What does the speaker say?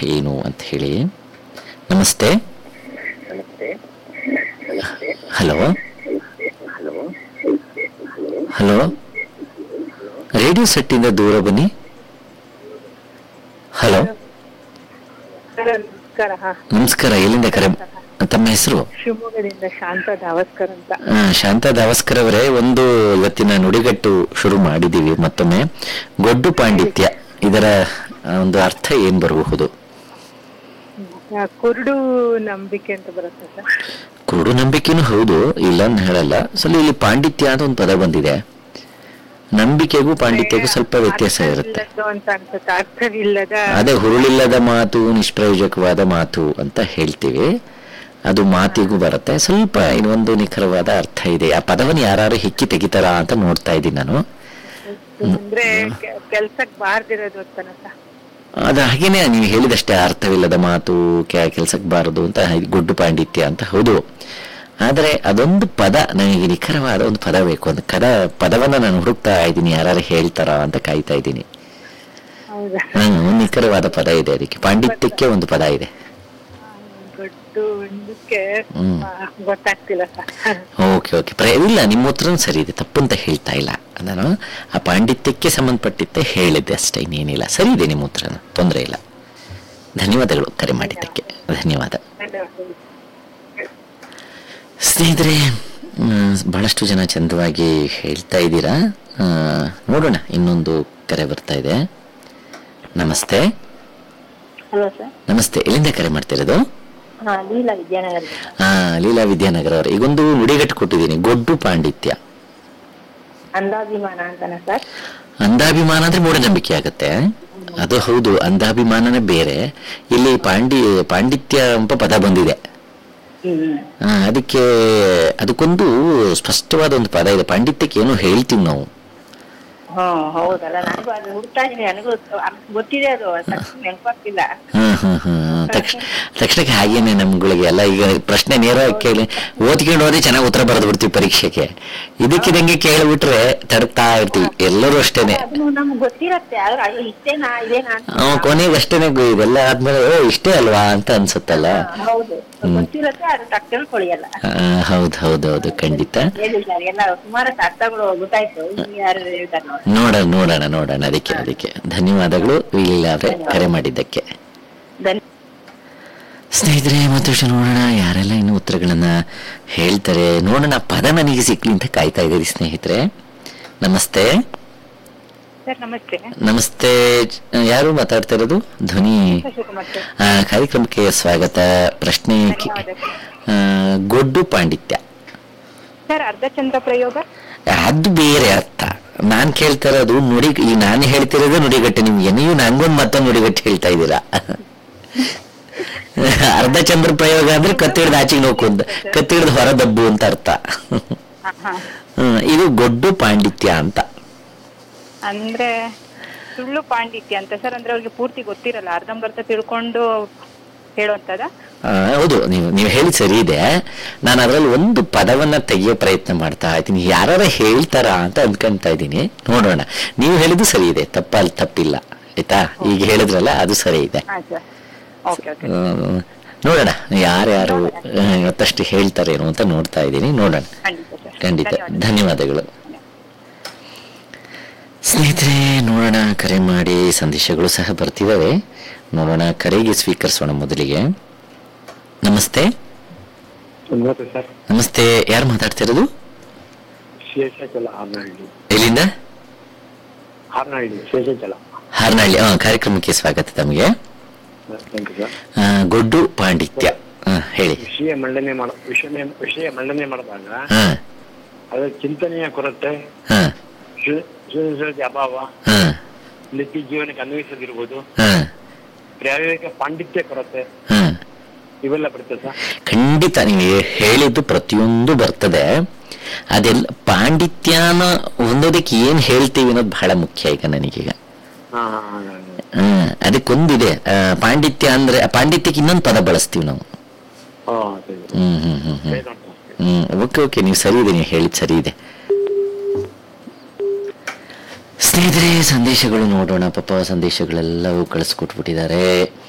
ಏನು ಅಂತ ಹೇಳಿ ನಮಸ್ತೆ ಹಲೋ ಹಲೋ ರೇಡಿಯೋ ಸೆಟ್ಟಿಂದ ದೂರ ಬನ್ನಿ ಹಲೋ ನಮಸ್ಕಾರ ಹಾ ನಮಸ್ಕಾರ ಎಲ್ಲಿಂದ ಕರೆ ತಮ್ಮ ಹೆಸರು ಶಿವಮೊಗ್ಗದಿಂದ ಶಾಂತ ಧಾವಸ್ಕರ್ ಅಂತ ಆ, ಶಾಂತಾ ದಾವಸ್ಕರ್ ಅವರೇ ಒಂದು ಇವತ್ತಿನ ನುಡಿಗಟ್ಟು ಶುರು ಮಾಡಿದ್ದೀವಿ ಮತ್ತೊಮ್ಮೆ ಗೊಡ್ಡು ಪಾಂಡಿತ್ಯ ಇದರ ಆ, ಒಂದು ಅರ್ಥ ಏನ್ ಬರಬಹುದು ಆ, ಕುರುಡು ನಂಬಿಕೆ ಅಂತ ಬರುತ್ತೆ ಸರ್ ಕುರುಡು ನಂಬಿಕೆನೂ ಹೌದು ಇಲ್ಲ ಅಂತ ಹೇಳಲ್ಲ ಸ್ವಲ್ಪ ಇಲ್ಲಿ ಪಾಂಡಿತ್ಯ ಅಂತ ಒಂದು ಪದ ಬಂದಿದೆ ನಂಬಿಕೆಗೂ ಪಾಂಡಿತ್ಯಗೂ ಸ್ವಲ್ಪ ವ್ಯತ್ಯಾಸ ಇರುತ್ತೆ ಅರ್ಥವಿಲ್ಲದ್ದು ಅಂತ ಅನ್ಸುತ್ತೆ ಅರ್ಥವಿಲ್ಲದ ಅದೇ ಹುರುಳಿಲ್ಲದ ಮಾತು ನಿಷ್ಪ್ರಯೋಜಕವಾದ ಮಾತು ಅಂತ ಹೇಳ್ತೀವಿ ಅದು ಮಾತಿಗೂ ಬರುತ್ತೆ ಸ್ವಲ್ಪ ಇನ್ನೊಂದು ನಿಖರವಾದ ಅರ್ಥ ಇದೆ ಆ ಪದವನ್ನು ಯಾರು ಹಿಕ್ಕಿ ತೆಗಿತಾರಾ ಅಂತ ನೋಡ್ತಾ ಇದ್ದೀನಿ ನಾನು ಅಂದ್ರೆ ಕೆ- ಕೆಲ್ಸಕ್ ಬಾರ್ದಿರೋದು ಅಂತಾನ ಸರ್ ಅದು ಹಾಗೇನೆ ನೀವು ಹೇಳಿದಷ್ಟೇ ಅರ್ಥವಿಲ್ಲದ ಮಾತು ಕೆಲಸಕ್ಕೆ ಬಾರದು ಅಂತ ಇದು ಗೊಡ್ಡು ಪಾಂಡಿತ್ಯ ಅಂತ ಹೌದು ಆದರೆ ಅದೊಂದು ಪದ ನನಗೆ ನಿಖರವಾದ ಒಂದು ಪದ ಬೇಕು ಅಂತ ಕದ ಪದವನ್ನ ನಾನು ಹುಡುಕ್ತಾ ಇದ್ದೀನಿ ಯಾರು ಹೇಳ್ತಾರಾ ಅಂತ ಕಾಯ್ತಾ ಇದ್ದೀನಿ ಹೌದಾ ಹ್ಮ್, ಒಂದು ನಿಖರವಾದ ಪದ ಇದೆ ಅದಕ್ಕೆ ಪಾಂಡಿತ್ಯಕ್ಕೆ ಒಂದು ಪದ ಇದೆ ದೊಡ್ಡ ಒಂದಕ್ಕೆ ಹ್ಮ್. ಆ, ಗೊತ್ತಾಗ್ತಿಲ್ಲ ಸರ್ ಓಕೆ ಓಕೆ ಪ್ರ ಇಲ್ಲ ನಿಮ್ಮ ಉತ್ತರ ಸರಿ ಇದೆ ತಪ್ಪು ಅಂತ ಹೇಳ್ತಾ ಇಲ್ಲ ನಾನು ಆ ಪಾಂಡಿತ್ಯಕ್ಕೆ ಸಂಬಂಧಪಟ್ಟಿದ್ದೆ ಹೇಳಿದ್ದೆ ಅಷ್ಟೇ ಇನ್ನೇನಿಲ್ಲ ಸರಿ ಇದೆ ನಿಮ್ಮ ಉತ್ತರನ ತೊಂದರೆ ಇಲ್ಲ ಧನ್ಯವಾದಗಳು ಕರೆ ಮಾಡಿದ್ದಕ್ಕೆ ಧನ್ಯವಾದ ಸ್ನೇಹಿತರೆ ಮ್, ಬಹಳಷ್ಟು ಜನ ಚಂದವಾಗಿ ಹೇಳ್ತಾ ಇದ್ದೀರಾ ಆ, ನೋಡೋಣ ಇನ್ನೊಂದು ಕರೆ ಬರ್ತಾ ಇದೆ ನಮಸ್ತೆ ಹಲೋ ಸರ್ ನಮಸ್ತೆ ಎಲ್ಲಿಂದ ಕರೆ ಮಾಡ್ತಿರೋದು ಹಾ ಲೀಲಾ ವಿದ್ಯಾನಗರ ಆ ಲೀಲಾ ವಿದ್ಯಾನಗರ ಅವರು ಈಗೊಂದು ನುಡಿಗಟ್ಟು ಕೊಟ್ಟಿದ್ದೀನಿ ಗೊಡ್ಡು ಪಾಂಡಿತ್ಯ ಅಂದಾಭಿಮಾನ ಅಂತಾನ ಸರ್ ಅಂಧಾಭಿಮಾನ ಅಂದ್ರೆ ಮೂಢನಂಬಿಕೆ ಆಗುತ್ತೆ ಅದು ಹೌದು ಅಂಧಾಭಿಮಾನನೇ ಬೇರೆ ಇಲ್ಲಿ ಪಾಂಡಿ ಪಾಂಡಿತ್ಯ ಎಂಬ ಪದ ಬಂದಿದೆ ಹ್ಮ್ ಆ, ಅದಕ್ಕೆ ಅದಕ್ಕೊಂದು ಸ್ಪಷ್ಟವಾದ ಒಂದು ಪದ ಇದೆ ಪಾಂಡಿತ್ಯಕ್ಕೆ ಏನೋ ಹೇಳ್ತೀವಿ ನಾವು ಹ್ಮ್ ಹೌದಲ್ಲ ನನಗೂ ಅದು ಹುಡ್ತಾ ಇದೀನಿ ನನಗೂ ಅರ್ಥ ಗೊತ್ತಿದೆ ಅದು ತಕ್ಷಣ ನೆನಪಾಗ್ತಿಲ್ಲ ಹ್ಮ್ ಹ್ಮ್ ಹ್ಮ್ ತಕ್ಷಣ ತಕ್ಷಣಕ್ಕೆ ಹಾಗೇನೆ ನಮ್ಗಳಿಗೆ ಎಲ್ಲ ಈಗ ಪ್ರಶ್ನೆ ನೇರವಾಗಿ ಕೇಳಿ ಓದ್ಕೊಂಡು ಹೋದ್ರೆ ಚೆನ್ನಾಗಿ ಉತ್ತರ ಬರೆದು ಬಿಡ್ತೀವಿ ಪರೀಕ್ಷೆಗೆ ಇದಕ್ಕಿದಂಗೆ ಕೇಳಿಬಿಟ್ರೆ ತಡ್ತಾ ಇರ್ತೀವಿ ಎಲ್ಲರೂ ಅಷ್ಟೇನೆ ಅದು ನಮ್ಗೆ ಗೊತ್ತಿರತ್ತೆ ಆದ್ರೆ ಅಯ್ಯೋ ಇಷ್ಟೇನಾ ಇದೇನಾ ಅಂತ ಅವ್ ಕೊನೆಗೆ ಅಷ್ಟೇನೆ ಗೊ- ಇದೆಲ್ಲ ಆದ್ಮೇಲೆ ಓ ಇಷ್ಟೇ ಅಲ್ವಾ ಅಂತ ಅನ್ಸುತ್ತಲ್ಲ ಹಾ, ಹೌದು ಗೊತ್ತಿರತ್ತೆ ಅದು ತಕ್ಷಣ ಕೊಳಿಯಲ್ಲ ಆ, ಹೌದು ಹೌದು ಹೌದು ಖಂಡಿತ ಹೇಳಿದ್ದಾರೆ ಎಲ್ಲ ಸುಮಾರು ಅರ್ಥಗಳು ಗೊತ್ತಾಯ್ತು ಈಗ ಯಾರು ಹೇಳ್ತಾರೆ ನೋಡಿ ನೋಡೋಣ ನೋಡೋಣ ನೋಡೋಣ ಅದಕ್ಕೆ ಅದಕ್ಕೆ ಧನ್ಯವಾದಗಳು ಇಲ್ಲ ಅವ್ರೆ ಕರೆ ಮಾಡಿದ್ದಕ್ಕೆ ಧನ್ಯ ಸ್ನೇಹಿತರೆ ಮತ್ತಷ್ಟು ನೋಡೋಣ ಯಾರೆಲ್ಲ ಇನ್ನು ಉತ್ತರಗಳನ್ನ ಹೇಳ್ತಾರೆ ನೋಡೋಣ ಪದ ನನಗೆ ಸಿಕ್ಲಿ ಅಂತ ಕಾಯ್ತಾ ಇದ್ದೀರಿ ಸ್ನೇಹಿತರೆ ನಮಸ್ತೆ ಸರ್ ನಮಸ್ತೆ ನಮಸ್ತೆ ಯಾರು ಮಾತಾಡ್ತಾ ಇರೋದು ಧ್ವನಿ ಶಿವಕುಮಾರ್ ಸರ್ ಆ, ಕಾರ್ಯಕ್ರಮಕ್ಕೆ ಸ್ವಾಗತ ಪ್ರಶ್ನೆ ಕಿ- ಆ, ಗೊಡ್ಡು ಪಾಂಡಿತ್ಯ ಸರ್ ಅರ್ಧಚಂದ್ರ ಪ್ರಯೋಗ ಅದು ಬೇರೆ ಅರ್ಥ ನಾನ್ ಕೇಳ್ತಾ ಇರೋದು ನುಡಿ ಈ ನಾನು ಹೇಳ್ತಿರೋದು ನುಡಿಗಟ್ಟು ನಿಮ್ಗೆ ನೀವು ನಂಗೊಂದು ಮತ್ತೊಂದು ನುಡಿಗಟ್ಟು ಹೇಳ್ತಾ ಇದ್ದೀರಾ ಅರ್ಧ ಚಂದ್ರ ಪ್ರಯೋಗ ಅಂದ್ರೆ ಕತ್ತಿಡ್ದು ಆಚೆಗೆ ನೋಡ್ಕೊಂಡ್ ಕತ್ತಿಡ್ದು ಹೊರ ದಬ್ಬು ಅಂತ ಅರ್ಥ ಹಾ, ಹಾ. ಹ್ಮ್, ಇದು ಗೊಡ್ಡು ಪಾಂಡಿತ್ಯ ಅಂತ ಅಂದ್ರೆ ಸುಳ್ಳು ಪಾಂಡಿತ್ಯ ಅಂತ ಸರ್ ಅಂದ್ರೆ ಅವ್ರಿಗೆ ಪೂರ್ತಿ ಗೊತ್ತಿರಲ್ಲ ಅರ್ಧಂಬರ್ಧ ತಿಳ್ಕೊಂಡು ಹೇಳುವಂತದ ಆ, ಹೌದು ನೀವು ನೀವು ಹೇಳಿ ಸರಿ ಇದೆ ನಾನು ಅದರಲ್ಲಿ ಒಂದು ಪದವನ್ನ ತೆಗೆಯೋ ಪ್ರಯತ್ನ ಮಾಡ್ತಾ ಇದ್ದೀನಿ ಯಾರು ಹೇಳ್ತಾರಾ ಅಂತ ಅನ್ಕೊಂತಾ ಇದ್ದೀನಿ ನೋಡೋಣ ನೀವು ಹೇಳಿದ್ದು ಸರಿ ಇದೆ ತಪ್ಪಲ್ಲಿ ತಪ್ಪಿಲ್ಲ ಆಯ್ತಾ ಈಗ ಹೇಳಿದ್ರಲ್ಲ ಅದು ಸರಿ ಇದೆ ಹಾ ಸರ್ ಓಕೆ ಓಕೆ ಹ್ಮ್. ನೋಡೋಣ ಯಾರ್ಯಾರು ಆ, ಮತ್ತಷ್ಟು ಹೇಳ್ತಾರೇನೋ ಅಂತ ನೋಡ್ತಾ ಇದ್ದೀನಿ ನೋಡೋಣ ಖಂಡಿತ ಸರ್ ಖಂಡಿತ ಧನ್ಯವಾದ. ಧನ್ಯವಾದಗಳು ನಸ್ನೇಹಿತರೆ ನೋಡೋಣ ಕರೆ ಮಾಡಿ ಸಂದೇಶಗಳು ಸಹ ಬರ್ತಿದ್ದಾವೆ ನೋಡೋಣ ಕರೆಗೆ ಸ್ವೀಕರಿಸೋಣ ಮೊದಲಿಗೆ ನಮಸ್ತೆ ನಮಸ್ತೆ ಸರ್ ನಮಸ್ತೆ ಯಾರು ಮಾತಾಡ್ತಿರೋದು ಶೇಷಾಚಲ ಹಾರ್ನಹಳ್ಳಿ ಎಲ್ಲಿಂದ ಹಾರ್ನಹಳ್ಳಿ ಶೇಷಾಚಲ ಹಾರ್ನಹಳ್ಳಿ ಹಾ ಕಾರ್ಯಕ್ರಮಕ್ಕೆ ಸ್ವಾಗತ ತಮಗೆ ಥ್ಯಾಂಕ್ ಯು ಸರ್ ಆ, ಗೊಡ್ಡು ಪಾಂಡಿತ್ಯ ಹಾ ಹೇಳಿ ವಿಷಯ ಮಂಡನೆ ಮಾಡ ವಿಷಯ ವಿಷಯ ಮಂಡನೆ ಮಾಡಿದಾಗ ಹಾ ಅದರ ಚಿಂತನೆಯ ಕೊರತೆ ಹಾ ಸೃ- ಸೃಜನಶೀಲತೆ ಅಭಾವ ಹಾ ನಿತ್ಯ ಜೀವನಕ್ಕೆ ಅನ್ವಯಿಸದಿರುವುದು ಹಾ ಪ್ರಾಯೋಗಿಕ ಪಾಂಡಿತ್ಯ ಕೊರತೆ ಹಾ ಇವೆಲ್ಲ ಬರುತ್ತೆ ಸರ್ ಖಂಡಿತ ನೀವು ಹೇಳಿದ್ದು ಪ್ರತಿಯೊಂದು ಬರ್ತದೆ ಅದೆಲ್ಲ ಪಾಂಡಿತ್ಯನ ಹೊಂದೋದಕ್ಕೆ ಏನ್ ಹೇಳ್ತೀವಿ ಅನ್ನೋದು ಬಹಳ ಮುಖ್ಯ ಈಗ ನನಗೀಗ ಹಾ ಹಾ, ಹಾ, ಹಾ. ಹ್ಮ್ ಅದಕ್ಕೊಂದಿದೆ ಆ, ಪಾಂಡಿತ್ಯ ಅಂದ್ರೆ ಆ ಪಾಂಡಿತ್ಯಕ್ಕೆ ಇನ್ನೊಂದು ಪದ ಬಳಸ್ತೀವಿ ನಾವು ಹಾ ಸರಿ ಹ್ಮ್ ಹ್ಮ್ ಹ್ಮ್ ಹ್ಮ್ ಸರಿ ಡಾಕ್ಟರ್. ಹ್ಮ್ ಓಕೆ ಓಕೆ ನೀವು ಸರಿ ಇದೆ ನೀವು ಹೇಳಿದ್ ಸರಿ ಇದೆ ಸ್ನೇಹಿತರೆ ಸಂದೇಶಗಳು ನೋಡೋಣ ಪಾಪ ಸಂದೇಶಗಳೆಲ್ಲವೂ ಕಳಿಸ್ಕೊಟ್ಬಿಟ್ಟಿದ್ದಾರೆ